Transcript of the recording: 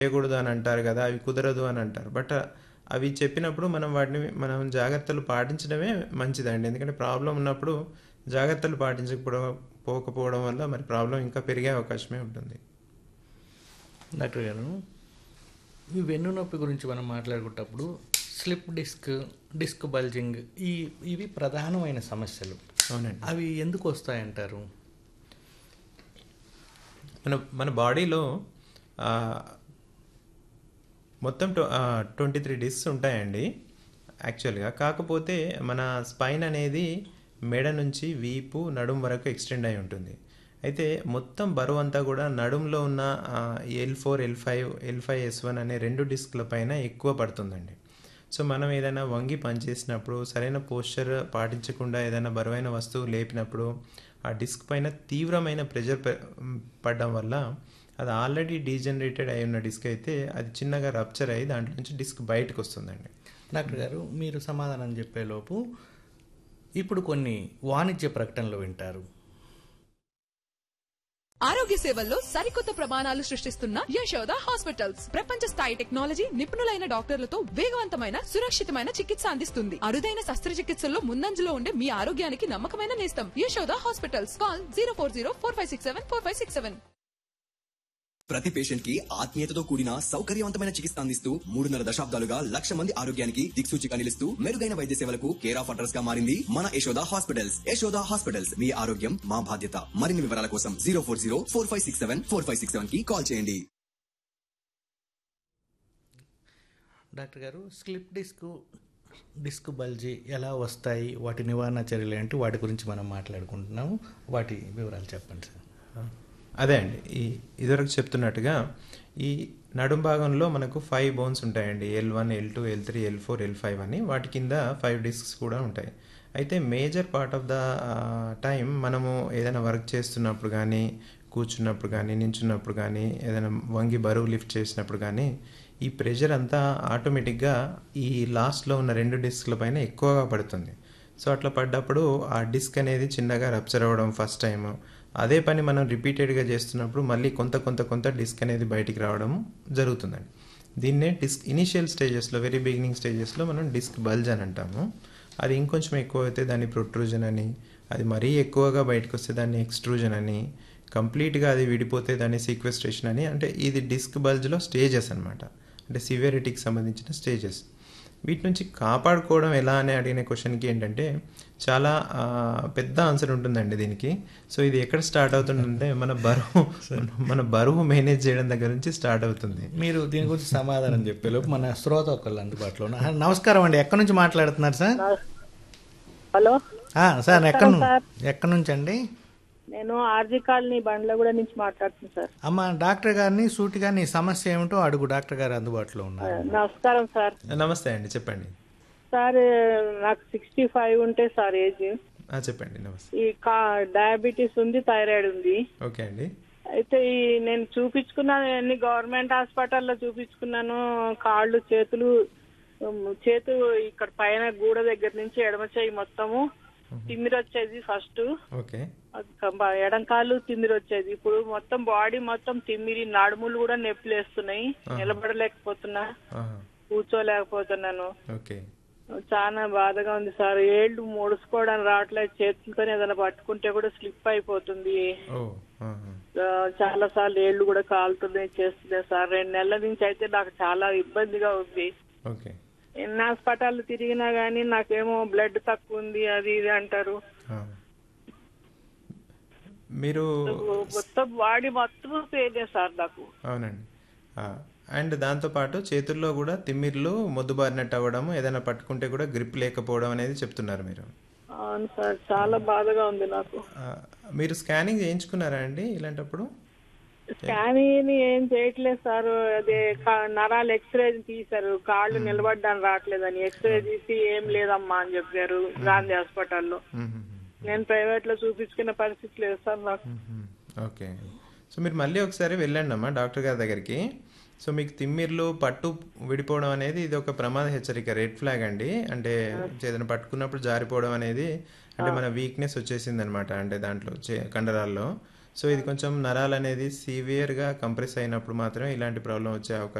చేయకూడదు అని అంటారు కదా అవి కుదరదు అని అంటారు బట్ అవి చెప్పినప్పుడు మనం వాటిని మనం జాగ్రత్తలు పాటించడమే మంచిదండి ఎందుకంటే ప్రాబ్లం ఉన్నప్పుడు జాగ్రత్తలు పాటించకపోవడం పోకపోవడం వల్ల మరి ప్రాబ్లం ఇంకా పెరిగే అవకాశమే ఉంటుంది డాక్టర్ గారు ఈ వెన్ను నొప్పి గురించి మనం మాట్లాడుకున్నప్పుడు స్లిప్ డిస్క్ డిస్క్ బల్జింగ్ ఈ ఇవి ప్రధానమైన సమస్యలు అవునండి అవి ఎందుకు వస్తాయంటారు మన మన బాడీలో ఆ, మొత్తం ట్వంటీ త్రీ డిస్క్స్ ఉంటాయండి యాక్చువల్గా కాకపోతే మన స్పైన్ అనేది మెడ నుంచి వీపు నడుం వరకు ఎక్స్టెండ్ అయి ఉంటుంది అయితే మొత్తం బరువు అంతా కూడా నడుంలో ఉన్న L four L five L five S one అనే రెండు డిస్క్ల పైన ఎక్కువ పడుతుందండి సో మనం ఏదైనా వంగి పనిచేసినప్పుడు సరైన పోస్చర్ పాటించకుండా ఏదైనా బరువైన వస్తువు లేపినప్పుడు ఆ డిస్క్ పైన తీవ్రమైన ప్రెషర్ పడడం వల్ల అది ఆల్రెడీ డీజనరేటెడ్ అయి ఉన్న డిస్క్ అయితే అది చిన్నగా రప్చర్ అయ్యి దాంట్లో నుంచి డిస్క్ బయటకు వస్తుందండి డాక్టర్ గారు మీరు సమాధానం చెప్పేలోపు ఇప్పుడు కొన్ని వాణిజ్య ప్రకటనలు వింటారు ఆరోగ్య సేవల్లో సరికొత్త ప్రమాణాలు సృష్టిస్తున్న యశోద హాస్పిటల్స్ ప్రపంచ స్థాయి టెక్నాలజీ నిపుణులైన డాక్టర్లతో వేగవంతమైన సురక్షితమైన చికిత్స అందిస్తుంది అరుదైన శస్త్రచికిత్సల్లో ముందంజలో ఉండే మీ ఆరోగ్యానికి నమ్మకమైన నేస్తం Yashoda hospitals call zero four zero four five six seven four five six seven ప్రతి పేషెంట్ కి ఆత్మీయతతో కూడిన సౌకర్యవంతమైన చికిత్స అందిస్తూ మూడున్నర దశాబ్దాలుగా లక్ష మంది ఆరోగ్యానికి దిక్సూచిగా నిలుస్తూ మెరుగైన వైద్య సేవలకు కేర్ ఆఫ్ అడ్రస్ గా మారింది మన యశోద హాస్పిటల్స్ యశోద హాస్పిటల్స్ మీ ఆరోగ్యం మా బాధ్యత మరిన్ని వివరాల కోసం zero four zero four five six seven four five six seven కి కాల్ చేయండి డాక్టర్ గారు స్లిప్ డిస్క్ డిస్క్ బల్జీ ఎలా వస్తాయి వాటి నివారణ చర్యలు ఏంటి వాటి గురించి మనం మాట్లాడుకుంటున్నాము వాటి వివరాలు చెప్పండి సార్ అదే అండి ఈ ఇదివరకు చెప్తున్నట్టుగా ఈ నడుం భాగంలో మనకు ఫైవ్ బోన్స్ ఉంటాయండి L one L two L three L four L five అని వాటి కింద ఫైవ్ డిస్క్స్ కూడా ఉంటాయి అయితే major part of the time మనము ఏదైనా వర్క్ చేస్తున్నప్పుడు కానీ కూర్చున్నప్పుడు కానీ నించున్నప్పుడు కానీ ఏదైనా వంగి బరువు లిఫ్ట్ చేసినప్పుడు కానీ ఈ ప్రెషర్ అంతా ఆటోమేటిక్గా ఈ లాస్ట్లో ఉన్న రెండు డిస్క్ల పైన ఎక్కువగా పడుతుంది సో అట్లా పడ్డప్పుడు ఆ డిస్క్ అనేది చిన్నగా రప్చర్ అవ్వడం ఫస్ట్ టైం అదే పని మనం రిపీటెడ్గా చేస్తున్నప్పుడు మళ్ళీ కొంత కొంత కొంత డిస్క్ అనేది బయటికి రావడం జరుగుతుందండి దీన్నే డిస్క్ ఇనిషియల్ స్టేజెస్లో వెరీ బిగినింగ్ స్టేజెస్లో మనం డిస్క్ బల్జ్ అని అంటాము అది ఇంకొంచెం ఎక్కువ అయితే దాన్ని ప్రొట్రూజన్ అని అది మరీ ఎక్కువగా బయటకు వస్తే దాన్ని ఎక్స్ట్రూజన్ అని కంప్లీట్గా అది విడిపోతే దాన్ని సీక్వెస్ట్రేషన్ అని అంటే ఇది డిస్క్ బల్జ్లో స్టేజెస్ అనమాట అంటే సివియరిటీకి సంబంధించిన స్టేజెస్ వీటి నుంచి కాపాడుకోవడం ఎలా అని అడిగిన క్వశ్చన్కి ఏంటంటే చాలా ఆ, పెద్ద ఆన్సర్ ఉంటుందండి దీనికి సో ఇది ఎక్కడ స్టార్ట్ అవుతుందంటే మన బరువు మన బరువు మేనేజ్ చేయడం దగ్గర నుంచి స్టార్ట్ అవుతుంది మీరు దీని గురించి సమాధానం చెప్పేలోపు మన శ్రోత ఒకళ్ళు అందుబాటులో ఉన్నారు. ఆ, నమస్కారం అండి ఎక్కడి నుంచి మాట్లాడుతున్నారు సార్ హలో ఆ, సార్ ఎక్కడి నమస్కారం సార్. నుంచి ఎక్కడి నుంచి అండి నేను ఆర్జీ కాలనీ బండ్లగూడ నుంచి మాట్లాడుతున్నాను సార్ అమ్మ డాక్టర్ గారిని సూటిగా నీ సమస్య ఏమిటో అడుగు డాక్టర్ గారు అందుబాటులో ఉన్నారు నమస్కారం సార్ నమస్తే అండి చెప్పండి సార్ నాకు సిక్స్టీ ఫైవ్ ఉంటే సార్ ఏజ్ ఆ, చెప్పండి నమస్తే ఈ కా డయాబెటీస్ ఉంది థైరాయిడ్ ఉంది ఓకే అండి అయితే ఈ నేను చూపించుకున్నాను అన్ని గవర్నమెంట్ హాస్పిటల్లో చూపించుకున్నాను కాళ్ళు చేతులు ఉమ్, చేతు ఇక్కడ పైన గూడ దగ్గర నుంచి ఎడమ చేయి మొత్తము తిమ్మిరి వచ్చేది ఫస్ట్ ఓకే ఎడం కాళ్ళు తిమ్మిరి వచ్చేది ఇప్పుడు మొత్తం బాడీ మొత్తం తిమ్మిరి నడుములు కూడా నొప్పులు వేస్తున్నాయి నిలబడలేకపోతున్నా ఆహా, కూర్చోలేకపోతున్నాను ఓకే చాలా బాధగా ఉంది సార్ ఏళ్ళు ముడుచుకోవడానికి రావట్లేదు చేతులతో ఏదైనా పట్టుకుంటే కూడా స్లిప్ అయిపోతుంది ఓ ఆహా. ఆ, చాలా సార్లు ఏళ్ళు కూడా కాలుతున్నాయి చేస్తున్నాయి సార్ రెండు నెలల నుంచి అయితే నాకు చాలా ఇబ్బందిగా ఉంది ఓకే ఎన్ని హాస్పిటల్ తిరిగినా గానీ నాకేమో బ్లడ్ తక్కువ ఉంది అది ఇది అంటారు ఆ. మీరు మొత్తం బాడీ మొత్తం పేదే సార్ నాకు అవునండి ఆ, అండ్ దాంతోపాటు చేతుల్లో కూడా తిమ్మిర్లు మొద్దుబారినట్టు అవ్వడం ఏదైనా పట్టుకుంటే కూడా గ్రిప్ లేకపోవడం అనేది చెప్తున్నారు మీరు అవును సార్ చాలా బాధగా ఉంది నాకు ఆ, మీరు స్కానింగ్ చేయించుకున్నారా అండి ఇలాంటప్పుడు స్కానింగ్ ఏం చేయట్లేదు సార్ అదే కా- నరాలు ఎక్స్రే తీశారు కాళ్ళు నిలబడ్డానికి రావట్లేదని ఎక్స్రే తీసి ఏం లేదమ్మా అని చెప్పారు గాంధీ హాస్పిటల్లో మ్మ్. నేను ప్రైవేట్ లో చూపించుకున్న పరిస్థితి లేదు సార్ నాకు మ్మ్. ఓకే సో మీరు మళ్ళీ ఒకసారి వెళ్ళండి అమ్మా డాక్టర్ గారి దగ్గరికి సో మీకు తిమ్మిర్లు పట్టు విడిపోవడం అనేది ఇది ఒక ప్రమాద హెచ్చరిక రెడ్ ఫ్లాగ్ అండి అంటే ఏదైనా పట్టుకున్నప్పుడు జారిపోవడం అనేది అంటే మన వీక్నెస్ వచ్చేసింది అనమాట అంటే దాంట్లో చే- కండరాల్లో సో ఇది కొంచెం నరాలు అనేది సివియర్గా కంప్రెస్ అయినప్పుడు మాత్రమే ఇలాంటి ప్రాబ్లం వచ్చే అవకాశం